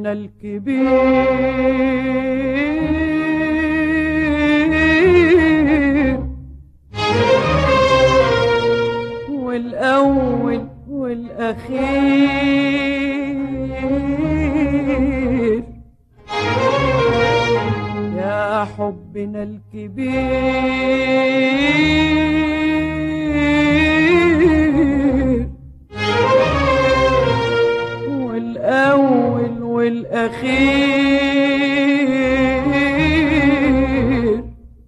حبنا الكبير والأول والأخير يا حبنا الكبير والأول والأخير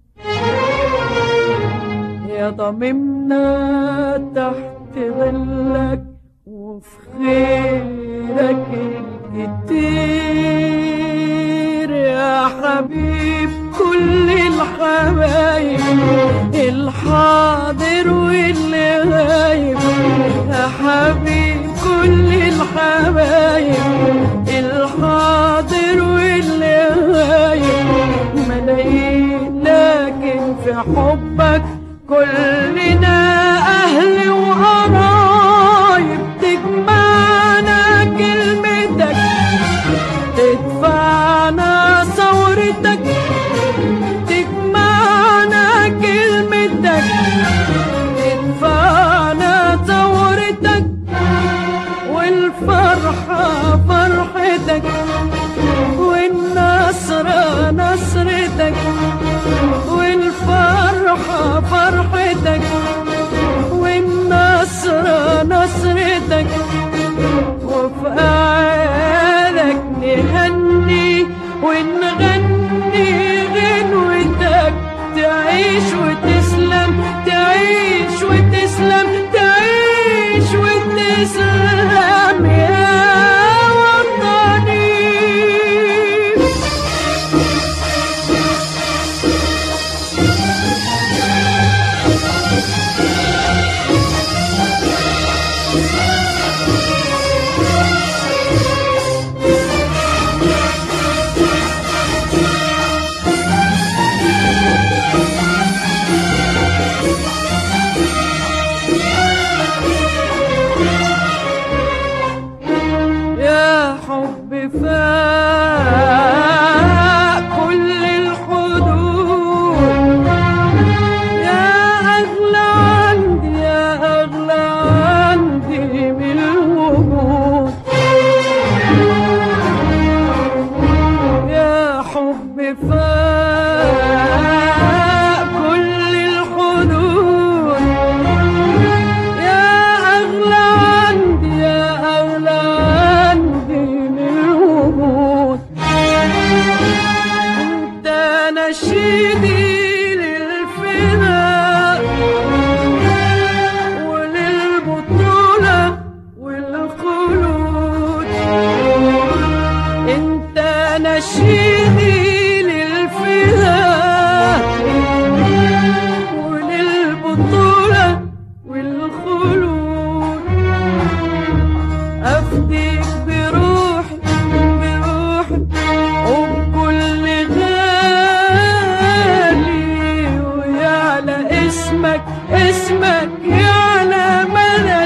يا ضممنا تحت ظلك وفي خيرك الكتير يا حبيب كل الحبايب الحاضر واللي غايب يا حبيب كل الحبايب الحاضر واللي غايب ملايين لكن في حبك كلنا أهل وقرايب تجمعنا كلمتك تدفعنا ثورتك تجمعنا كلمتك تدفعنا ثورتك والفرحة فرحتك والنصر نصرتك والفرحة فرحتك والنصر نصرتك وفي أعيادك نهني ونغني غنوتك تعيش وتسلم تعيش وتسلم تعيش وتسلم يا وطني يا حب فاق كل الحدود يا أغلى عندي يا أغلى عندي من الوجود يا حب فاق كل الحدود يا أغلى عندي يا أغلى عندي من الوجود أنت نشيدي للفداء وللبطولة والخلود أنت نشيدي للفداء وللبطولة والخلود أفديك بروحي بروحي وبكل غالي ويعلى اسمك اسمك يعلى مدى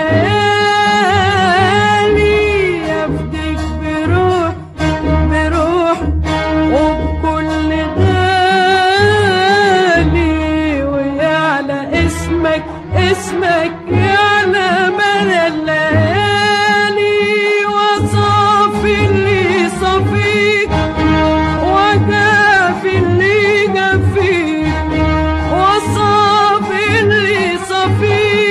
الليالي أفديك بروحي بروحي وبكل غالي ويعلى اسمك اسمك يعلى مدى الليالي وصافي اللي صفيك وكافي اللي جافيك وصافي اللي صفيك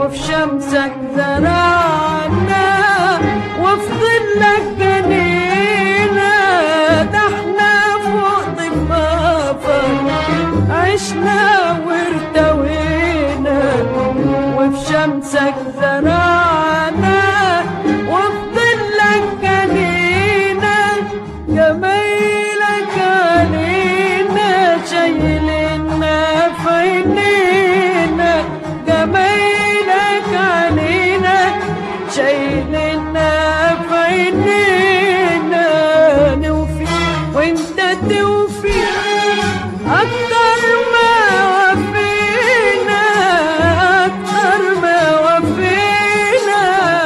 وفي شمسك زرعنا وفي ظلك جنينا ده احنا فوق ضفافك عشنا وارتوينا وفي شمسك زرعنا وفي ظلك جنينا جمايلك علينا شايلنا في عينينا جمايلك علينا شايلنا في عينينا نوفي وانت توفي اكتر ما وفينا اكتر ما وفينا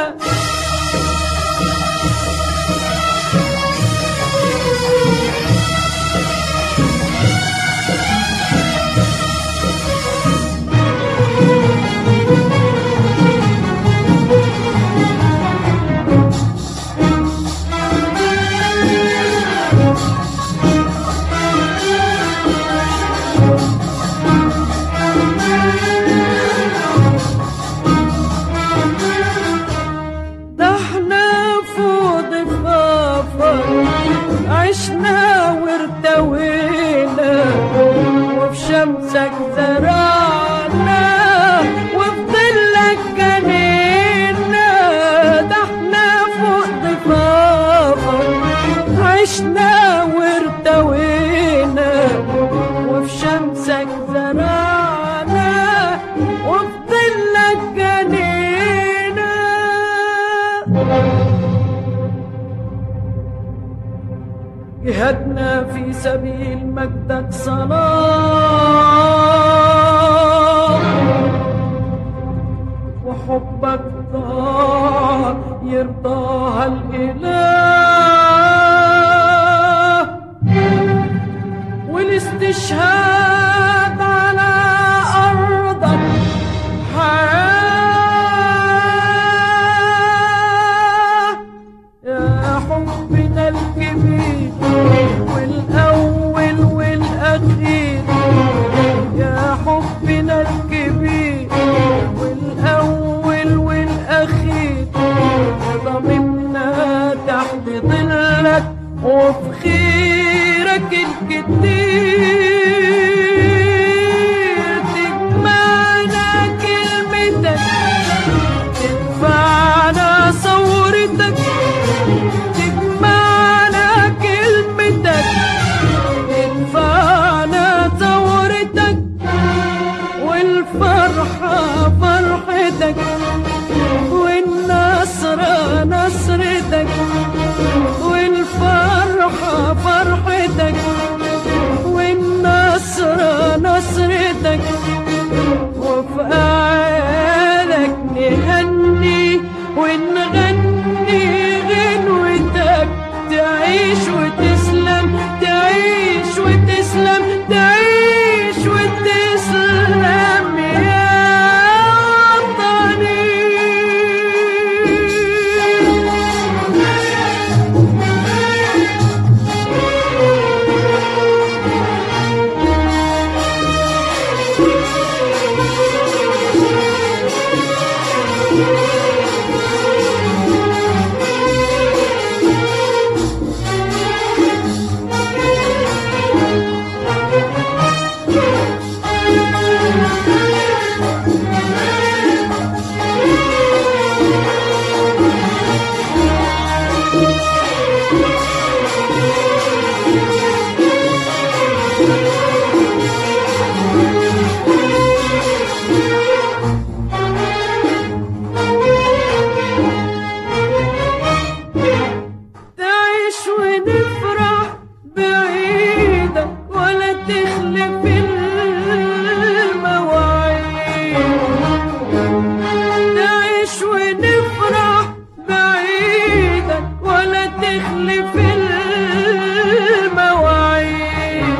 ده احنا فوق ضفافك عشنا وارتوينا وفي شمسك زرعنا وفي ظلك جنينا ده احنا فوق ضفافك عشنا وارتوينا وفي شمسك زرعنا وفي ظلك جنينا جهادنا في سبيل مجدك صلاة وحبك ضاع يرضاها الإله والاستشهاد على أرضك حياة يا حبنا الكبير والأول والأخير يا حبنا الكبير والأول والأخير ضممنا تحت ظلك وفي خيرك الكتير تجمعنا كلمتك تدفعنا صورتك تجمعنا كلمتك تدفعنا ثورتك والفرحة فرحتك والنصر نصرتك والفرحة فرحتك والنصر نصرتك وفي أعيادك نهني ونغني غنوتك تعيش وتسلم تعيش وتسلم تعيش وتسلم يا وطني تعيش ونفرح بعيدك ولا تخلف المواعيد تعيش ونفرح بعيدك ولا تخلف المواعيد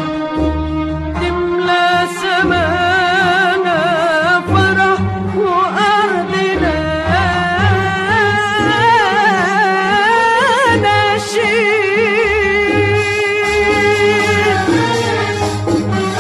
تملى سمانا فرح وأرضنا نشيد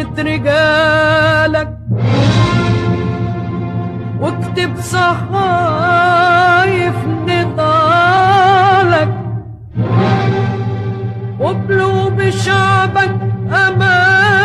رجالك واكتب صحايف نضالك وبلوب شعبك أمان